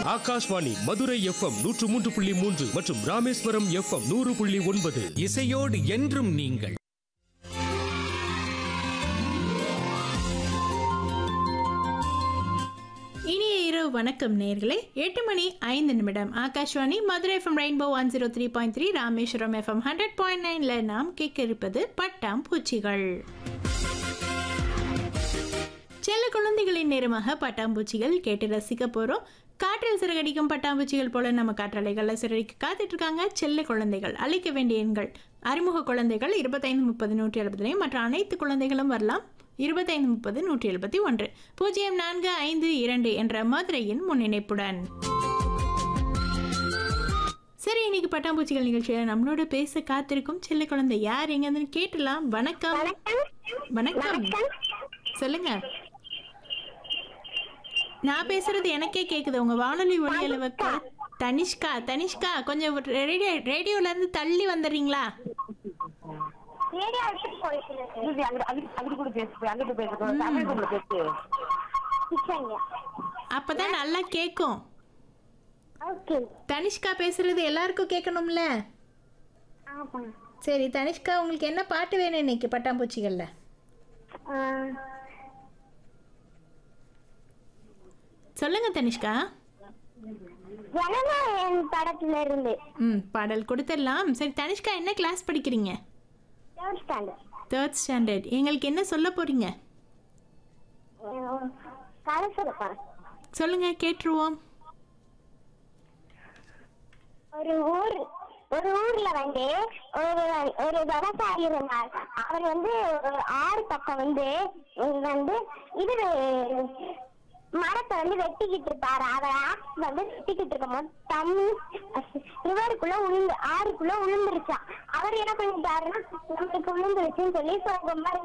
Akashvani Madurai FM நூற்று மூன்று புள்ளி மூன்று மற்றும் ராமேஸ்வரம் எஃப்எம் நூறு புள்ளி ஒன்பது இசையோடு என்றும் நீங்கள் இனிய இரவு வணக்கம் நேர்களே எட்டு மணி ஐந்து நிமிடம் Akashvani Madurai FM rainbow one zero three point three Rameswaram FM hundred point நைன்ல நாம் கேட்க இருப்பது பட்டாம் பூச்சிகள் செல்ல குழந்தைகளின் நேரமாக பட்டாம்பூச்சிகள் கேட்டு ரசிக்க போறோம் காற்றில் சிறகடிக்கும் பட்டாம்பூச்சிகள் போல நம்ம காற்றலைகளில் சிறடிக்க காத்துட்டு இருக்காங்க செல்ல குழந்தைகள் அழைக்க வேண்டிய எண்கள் அறிமுக குழந்தைகள் இருபத்தைந்து முப்பது நூற்றி எழுபதுலையும் மற்ற அனைத்து குழந்தைகளும் வரலாம் இருபத்தைந்து முப்பது நூற்றி எழுபத்தி ஒன்று பூஜ்ஜியம் நான்கு ஐந்து இரண்டு என்ற மதுரையின் முன்னிணைப்புடன் சரி இன்னைக்கு பட்டாம்பூச்சிகள் நிகழ்ச்சியில நம்மளோட பேச காத்திருக்கும் செல்ல குழந்தை யார் எங்கன்னு கேட்டலாம் வணக்கம் வணக்கம் சொல்லுங்க நான் பேசுறது எனக்கே கேக்குது உங்க வானொலி ஒளி அளவுக்கு தனிஷ்கா தனிஷ்கா கொஞ்சம் ரேடியோ ரேடியோல இருந்து தள்ளி வந்துடுறீங்களா ரேடியோ எடுத்துட்டு போயிட்டு அங்கிட்டு அங்கிட்டு அங்கிட்டு கூட பேசு அங்கிட்டு பேசு தமிழ் கூட பேசு கிச்சன்யா அப்பதான் நல்லா கேக்கும் ஓகே தனிஷ்கா பேசுறது எல்லாருக்கும் கேட்கணும்ல ஆமா சரி தனிஷ்கா உங்களுக்கு என்ன பாட்டு வேணும் இன்னைக்கு பட்டாம்பூச்சிகள்ல சொல்லுங்க தனிஷ்கா ஜனநாயகன் படத்துல இருந்து ம் பாடல் கொடுத்துடலாம் சரி தனிஷ்கா என்ன கிளாஸ் படிக்கிறீங்க தேர்ட் ஸ்டாண்டர்ட் தேர்ட் ஸ்டாண்டர்ட் எங்களுக்கு என்ன சொல்ல போறீங்க கதை சொல்லப்பாரு சொல்லுங்க கேட்டுருவோம் ஒரு ஊர் ஒரு ஊர்ல வந்து ஒரு ஒரு விவசாயி இருந்தார் அவர் வந்து ஒரு ஆறு பக்கம் வந்து வந்து இது மரத்தை வந்து வெட்டிக்கிட்டு இருப்பாரு அவர் ஆக்ஸ் வந்து வெட்டிக்கிட்டு இருக்கும் போது தண்ணி ரிவருக்குள்ள உளுந்து ஆறுக்குள்ள உளுந்துருச்சான் அவர் என்ன பண்ணிட்டாருன்னா நம்மளுக்கு விழுந்துருச்சுன்னு சொல்லி சோகமா